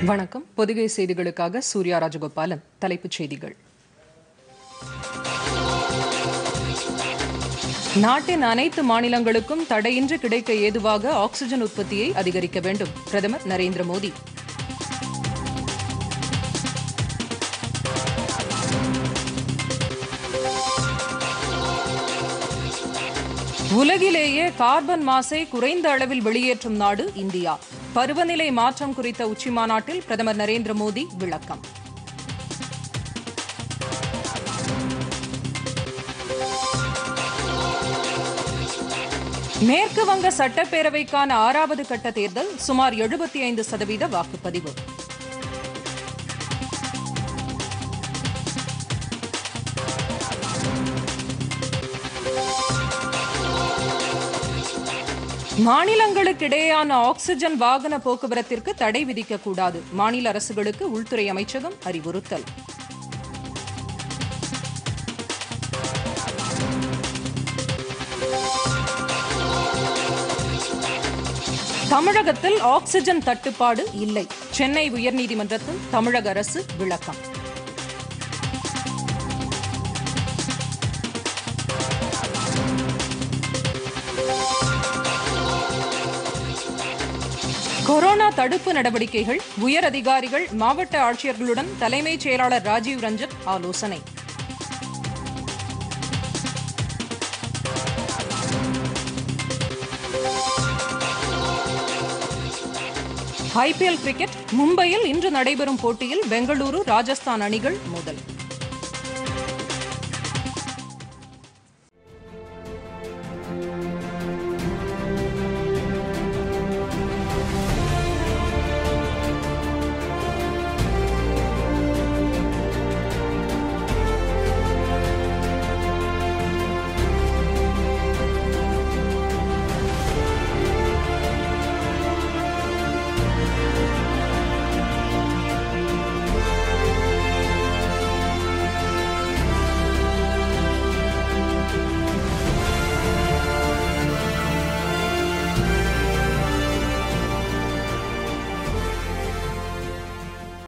வணக்கம் பொதிகை செய்திகளுக்காக சூர்யா ராஜகோபாலன் தலைப்புச் செய்திகள் நாட்டின் அனைத்து மாநிலங்களுக்கும் தடையின்றி கிடைக்க ஏதுவாக ஆக்ஸிஜன் உற்பத்தியை அதிகரிக்க வேண்டும் பிரதமர் நரேந்திர மோடி உலகிலேயே கார்பன் மாசை குறைந்த அளவில் வெளியேற்றும் நாடு இந்தியா பருவநிலை மாற்றம் குறித்த உச்சிமாநாட்டில் பிரதமர் நரேந்திர மோடி விளக்கம் மேற்கு வங்க சட்டப்பேரவைக்கான ஆறாவது கட்ட தேர்தல் சுமார் எழுபத்தி ஐந்து சதவீத வாக்குப்பதிவு மாநிலங்களுக்கிடையேயான ஆக்ஸிஜன் வாகன போக்குவரத்திற்கு தடை விதிக்கக்கூடாது மாநில அரசுகளுக்கு உள்துறை அமைச்சகம் அறிவுறுத்தல் தமிழகத்தில் ஆக்ஸிஜன் தட்டுப்பாடு இல்லை சென்னை உயர்நீதிமன்றத்தில் தமிழக அரசு விளக்கம் கொரோனா தடுப்பு நடவடிக்கைகள் உயர் அதிகாரிகள் மாவட்ட ஆட்சியர்களுடன் தலைமைச் செயலாளர் ராஜீவ் ரஞ்சன் ஆலோசனை ஐபிஎல் கிரிக்கெட் மும்பையில் இன்று நடைபெறும் போட்டியில் பெங்களூரு ராஜஸ்தான் அணிகள் மோதல்